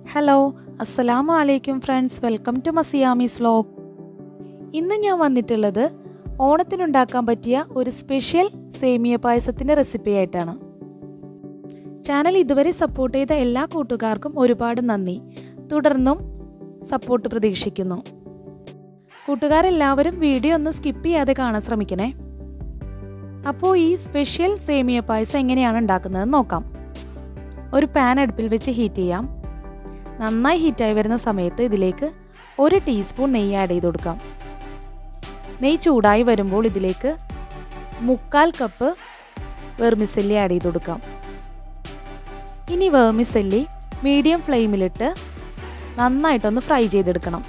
hello അസ്സലാമു അലൈക്കും friends welcome to മസിയാമീസ് വ്ലോഗ് ഇന്ന് ഞാൻ വന്നിട്ടുള്ളത് ഓണത്തിനുണ്ടാക്കാൻ പറ്റിയ ഒരു സ്പെഷ്യൽ സേമിയ പായസത്തിൻ്റെ റെസിപ്പി ആയിട്ടാണ് ചാനൽ ഇതുവരെ സപ്പോർട്ട് ചെയ്ത എല്ലാ കൂട്ടുകാർക്കും ഒരുപാട് നന്ദി തുടർന്നും സപ്പോർട്ട് പ്രതീക്ഷിക്കുന്നു കൂട്ടുകാരെല്ലാവരും വീഡിയോ ഒന്ന് സ്കിപ്പ് ചെയ്യാതെ കാണാൻ ശ്രമിക്കണേ അപ്പോൾ ഈ സ്പെഷ്യൽ സേമിയ പായസം എങ്ങനെയാണ് ഉണ്ടാക്കുന്നത് നോക്കാം ഒരു പാൻ അടുപ്പിൽ വെച്ച് ഹീറ്റ് ചെയ്യാം നന്നായി ഹീറ്റായി വരുന്ന സമയത്ത് ഇതിലേക്ക് ഒരു ടീസ്പൂൺ നെയ്യ് ആഡ് ചെയ്ത് കൊടുക്കാം നെയ്യ് ചൂടായി വരുമ്പോൾ ഇതിലേക്ക് മുക്കാൽ കപ്പ് വെർമിസല്ലി ആഡ് ചെയ്ത് കൊടുക്കാം ഇനി വെർമിസല്ലി മീഡിയം ഫ്ലെയിമിലിട്ട് നന്നായിട്ടൊന്ന് ഫ്രൈ ചെയ്തെടുക്കണം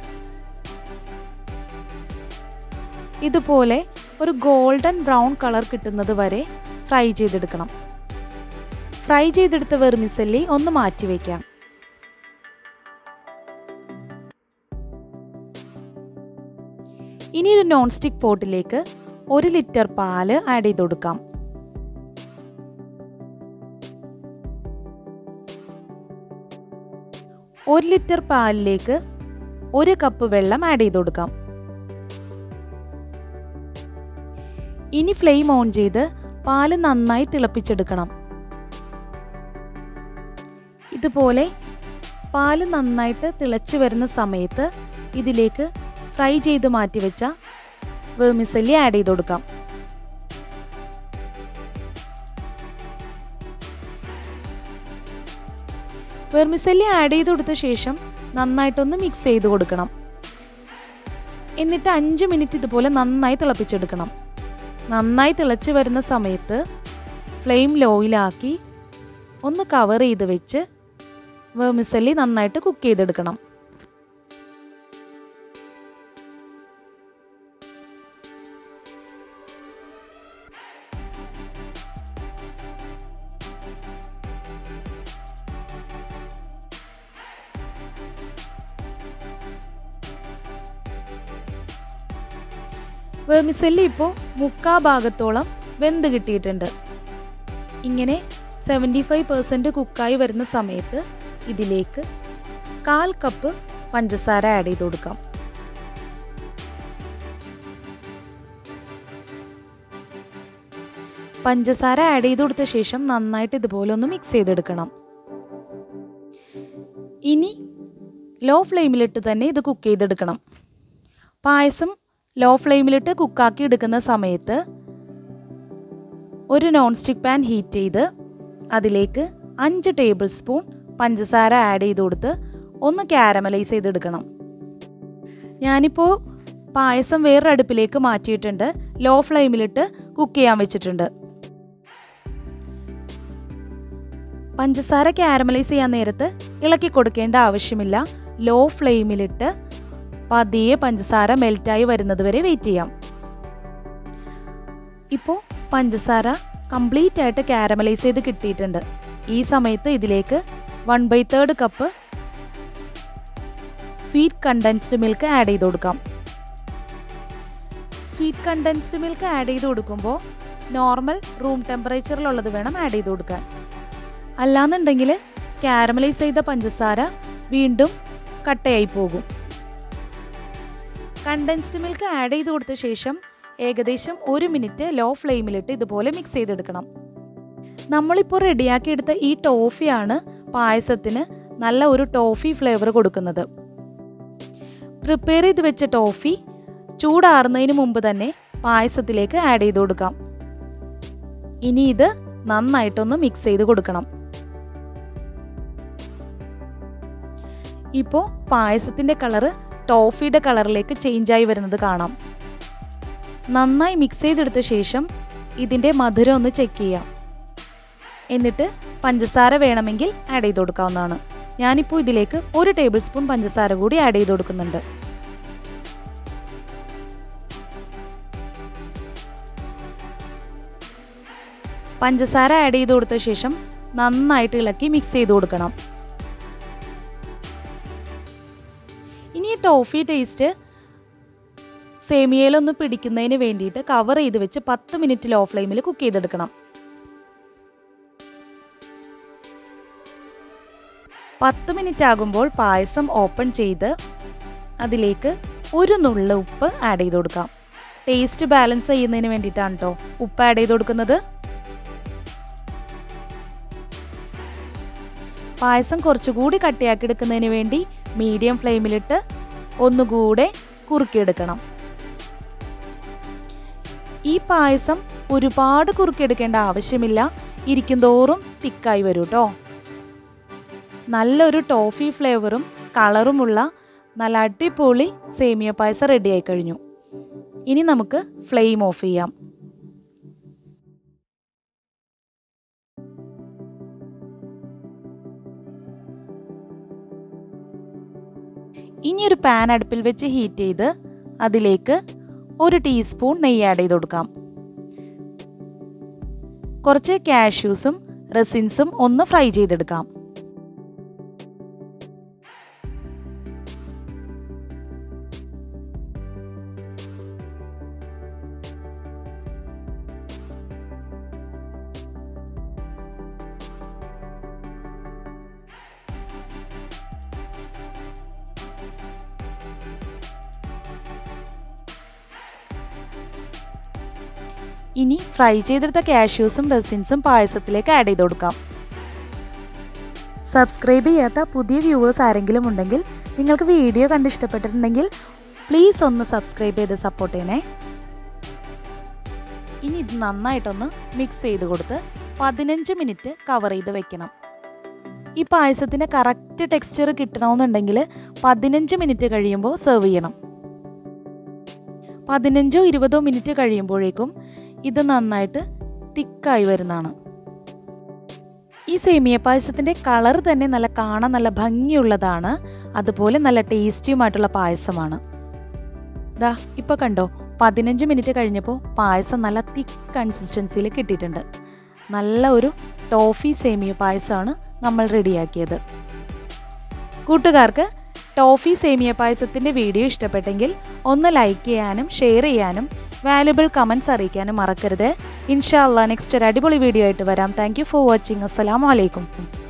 ഇതുപോലെ ഒരു ഗോൾഡൻ ബ്രൗൺ കളർ കിട്ടുന്നത് വരെ ഫ്രൈ ചെയ്തെടുക്കണം ഫ്രൈ ചെയ്തെടുത്ത വെർമിസല്ലി ഒന്ന് മാറ്റി വയ്ക്കാം ഇനി ഒരു നോൺ സ്റ്റിക്ക് പോട്ടിലേക്ക് ഒരു ലിറ്റർ പാല് ആഡ് ചെയ്ത് കൊടുക്കാം ഒരു ലിറ്റർ പാലിലേക്ക് ഒരു കപ്പ് വെള്ളം ആഡ് ചെയ്ത് കൊടുക്കാം ഇനി ഫ്ലെയിം ഓൺ ചെയ്ത് പാല് നന്നായി തിളപ്പിച്ചെടുക്കണം ഇതുപോലെ പാല് നന്നായിട്ട് തിളച്ച് വരുന്ന സമയത്ത് ഇതിലേക്ക് ഫ്രൈ ചെയ്ത് മാറ്റി വെച്ച വേമിസല്ലി ആഡ് ചെയ്ത് കൊടുക്കാം വെർമിസല്ലി ആഡ് ചെയ്ത് കൊടുത്ത ശേഷം നന്നായിട്ടൊന്ന് മിക്സ് ചെയ്ത് കൊടുക്കണം എന്നിട്ട് അഞ്ച് മിനിറ്റ് ഇതുപോലെ നന്നായി തിളപ്പിച്ചെടുക്കണം നന്നായി തിളച്ച് വരുന്ന സമയത്ത് ഫ്ലെയിം ലോയിലാക്കി ഒന്ന് കവർ ചെയ്ത് വെച്ച് വേമിസല്ലി നന്നായിട്ട് കുക്ക് ചെയ്തെടുക്കണം വേമിസല്ലി ഇപ്പോൾ മുക്കാ ഭാഗത്തോളം വെന്ത് കിട്ടിയിട്ടുണ്ട് ഇങ്ങനെ സെവൻറ്റി ഫൈവ് പെർസെൻറ്റ് കുക്കായി വരുന്ന സമയത്ത് ഇതിലേക്ക് കാൽ കപ്പ് പഞ്ചസാര ആഡ് ചെയ്ത് കൊടുക്കാം പഞ്ചസാര ആഡ് ചെയ്ത് കൊടുത്ത ശേഷം നന്നായിട്ട് ഇതുപോലെ ഒന്ന് മിക്സ് ചെയ്തെടുക്കണം ഇനി ലോ ഫ്ലെയിമിലിട്ട് തന്നെ ഇത് കുക്ക് ചെയ്തെടുക്കണം പായസം ലോ ഫ്ലെയിമിലിട്ട് കുക്കാക്കി എടുക്കുന്ന സമയത്ത് ഒരു നോൺ സ്റ്റിക്ക് പാൻ ഹീറ്റ് ചെയ്ത് അതിലേക്ക് അഞ്ച് ടേബിൾ സ്പൂൺ പഞ്ചസാര ആഡ് ചെയ്ത് കൊടുത്ത് ഒന്ന് ക്യാരമലൈസ് ചെയ്തെടുക്കണം ഞാനിപ്പോൾ പായസം വേറൊരു അടുപ്പിലേക്ക് മാറ്റിയിട്ടുണ്ട് ലോ ഫ്ലെയിമിലിട്ട് കുക്ക് ചെയ്യാൻ വെച്ചിട്ടുണ്ട് പഞ്ചസാര ക്യാരമലൈസ് ചെയ്യാൻ നേരത്ത് ഇളക്കി കൊടുക്കേണ്ട ആവശ്യമില്ല ലോ ഫ്ലെയിമിലിട്ട് പതിയെ പഞ്ചസാര മെൽറ്റായി വരുന്നത് വരെ വെയിറ്റ് ചെയ്യാം ഇപ്പോൾ പഞ്ചസാര കംപ്ലീറ്റ് ആയിട്ട് കാരമലൈസ് ചെയ്ത് കിട്ടിയിട്ടുണ്ട് ഈ സമയത്ത് ഇതിലേക്ക് one by third cup sweet condensed milk add ചെയ്ത് കൊടുക്കാം സ്വീറ്റ് കണ്ടൻസ്ഡ് മിൽക്ക് ആഡ് ചെയ്ത് കൊടുക്കുമ്പോൾ നോർമൽ റൂം ടെമ്പറേച്ചറിലുള്ളത് വേണം ആഡ് ചെയ്ത് കൊടുക്കാൻ അല്ലാന്നുണ്ടെങ്കിൽ കാരമലൈസ് ചെയ്ത പഞ്ചസാര വീണ്ടും കട്ടയായി പോകും കണ്ടൻസ്ഡ് മിൽക്ക് ആഡ് ചെയ്ത് കൊടുത്ത ശേഷം ഏകദേശം ഒരു മിനിറ്റ് ലോ ഫ്ലെയിമിലിട്ട് ഇതുപോലെ മിക്സ് ചെയ്തെടുക്കണം നമ്മളിപ്പോൾ റെഡിയാക്കി എടുത്ത ഈ ടോഫിയാണ് പായസത്തിന് നല്ല ഒരു ടോഫി ഫ്ലേവർ കൊടുക്കുന്നത് പ്രിപ്പയർ ചെയ്ത് വെച്ച ടോഫി ചൂടാറുന്നതിന് മുമ്പ് തന്നെ പായസത്തിലേക്ക് ആഡ് ചെയ്ത് കൊടുക്കാം ഇനി ഇത് നന്നായിട്ടൊന്ന് മിക്സ് ചെയ്ത് കൊടുക്കണം ഇപ്പോൾ പായസത്തിൻ്റെ കളറ് ടോഫിയുടെ കളറിലേക്ക് ചേഞ്ചായി വരുന്നത് കാണാം നന്നായി മിക്സ് ചെയ്തെടുത്ത ശേഷം ഇതിൻ്റെ മധുരം ഒന്ന് ചെക്ക് ചെയ്യാം എന്നിട്ട് പഞ്ചസാര വേണമെങ്കിൽ ആഡ് ചെയ്ത് കൊടുക്കാവുന്നതാണ് ഞാനിപ്പോൾ ഇതിലേക്ക് ഒരു ടേബിൾ സ്പൂൺ പഞ്ചസാര കൂടി ആഡ് ചെയ്ത് കൊടുക്കുന്നുണ്ട് പഞ്ചസാര ആഡ് ചെയ്ത് കൊടുത്ത ശേഷം നന്നായിട്ട് ഇളക്കി മിക്സ് ചെയ്ത് കൊടുക്കണം ഇനി ഈ ടോഫി ടേസ്റ്റ് സേമിയയിലൊന്ന് പിടിക്കുന്നതിന് വേണ്ടിയിട്ട് കവർ ചെയ്ത് വെച്ച് പത്ത് മിനിറ്റ് ലോ ഫ്ലെയിമിൽ കുക്ക് ചെയ്തെടുക്കണം പത്ത് മിനിറ്റ് ആകുമ്പോൾ പായസം ഓപ്പൺ ചെയ്ത് അതിലേക്ക് ഒരു നുള്ള ഉപ്പ് ആഡ് ചെയ്ത് കൊടുക്കാം ടേസ്റ്റ് ബാലൻസ് ചെയ്യുന്നതിന് വേണ്ടിയിട്ടാണ് കേട്ടോ ഉപ്പ് ആഡ് ചെയ്ത് കൊടുക്കുന്നത് പായസം കുറച്ചുകൂടി കട്ടിയാക്കി എടുക്കുന്നതിന് വേണ്ടി മീഡിയം ഫ്ലെയിമിലിട്ട് ഒന്നുകൂടെ കുറുക്കിയെടുക്കണം ഈ പായസം ഒരുപാട് കുറുക്കിയെടുക്കേണ്ട ആവശ്യമില്ല ഇരിക്കും തോറും തിക്കായി വരും കേട്ടോ നല്ലൊരു ടോഫി ഫ്ലേവറും കളറുമുള്ള നല്ല അടിപൊളി സേമിയ പായസം റെഡിയായി കഴിഞ്ഞു ഇനി നമുക്ക് ഫ്ലെയിം ഓഫ് ചെയ്യാം ഇനി ഒരു പാൻ അടുപ്പിൽ വെച്ച് ഹീറ്റ് ചെയ്ത് അതിലേക്ക് ഒരു ടീസ്പൂൺ നെയ്യ് ആഡ് ചെയ്ത് കൊടുക്കാം കുറച്ച് കാഷ്യൂസും റെസിൻസും ഒന്ന് ഫ്രൈ ചെയ്തെടുക്കാം ഇനി ഫ്രൈ ചെയ്തെടുത്ത കാഷ്യൂസും റെസിൻസും പായസത്തിലേക്ക് ആഡ് ചെയ്ത് കൊടുക്കാം സബ്സ്ക്രൈബ് ചെയ്യാത്ത പുതിയ വ്യൂവേഴ്സ് ആരെങ്കിലും ഉണ്ടെങ്കിൽ നിങ്ങൾക്ക് വീഡിയോ കണ്ട് ഇഷ്ടപ്പെട്ടിട്ടുണ്ടെങ്കിൽ പ്ലീസ് ഒന്ന് സബ്സ്ക്രൈബ് ചെയ്ത് സപ്പോർട്ട് ചെയ്യണേ ഇനി ഇത് നന്നായിട്ടൊന്ന് മിക്സ് ചെയ്ത് കൊടുത്ത് പതിനഞ്ച് മിനിറ്റ് കവർ ചെയ്ത് വെക്കണം ഈ പായസത്തിൻ്റെ കറക്റ്റ് ടെക്സ്ചർ കിട്ടണമെന്നുണ്ടെങ്കിൽ പതിനഞ്ച് മിനിറ്റ് കഴിയുമ്പോൾ സെർവ് ചെയ്യണം പതിനഞ്ചോ ഇരുപതോ മിനിറ്റ് കഴിയുമ്പോഴേക്കും ഇത് നന്നായിട്ട് തിക്കായി വരുന്നതാണ് ഈ സേമിയ പായസത്തിൻ്റെ കളർ തന്നെ നല്ല കാണാൻ നല്ല ഭംഗിയുള്ളതാണ് അതുപോലെ നല്ല ടേസ്റ്റിയുമായിട്ടുള്ള പായസമാണ് ദാ ഇപ്പോൾ കണ്ടോ പതിനഞ്ച് മിനിറ്റ് കഴിഞ്ഞപ്പോൾ പായസം നല്ല തിക്ക് കൺസിസ്റ്റൻസിയിൽ കിട്ടിയിട്ടുണ്ട് നല്ല ഒരു ടോഫി സേമിയ പായസമാണ് നമ്മൾ റെഡിയാക്കിയത് കൂട്ടുകാർക്ക് ടോഫി സേമിയ പായസത്തിൻ്റെ വീഡിയോ ഇഷ്ടപ്പെട്ടെങ്കിൽ ഒന്ന് ലൈക്ക് ചെയ്യാനും ഷെയർ ചെയ്യാനും വാല്യുബിൾ കമൻസ് അറിയിക്കാനും മറക്കരുത് ഇൻഷാ അല്ലാ നെക്സ്റ്റ് ഒരു അടിപൊളി വീഡിയോ ആയിട്ട് വരാം താങ്ക് യു ഫോർ വാച്ചിങ് അസ്സലാമു അലൈക്കും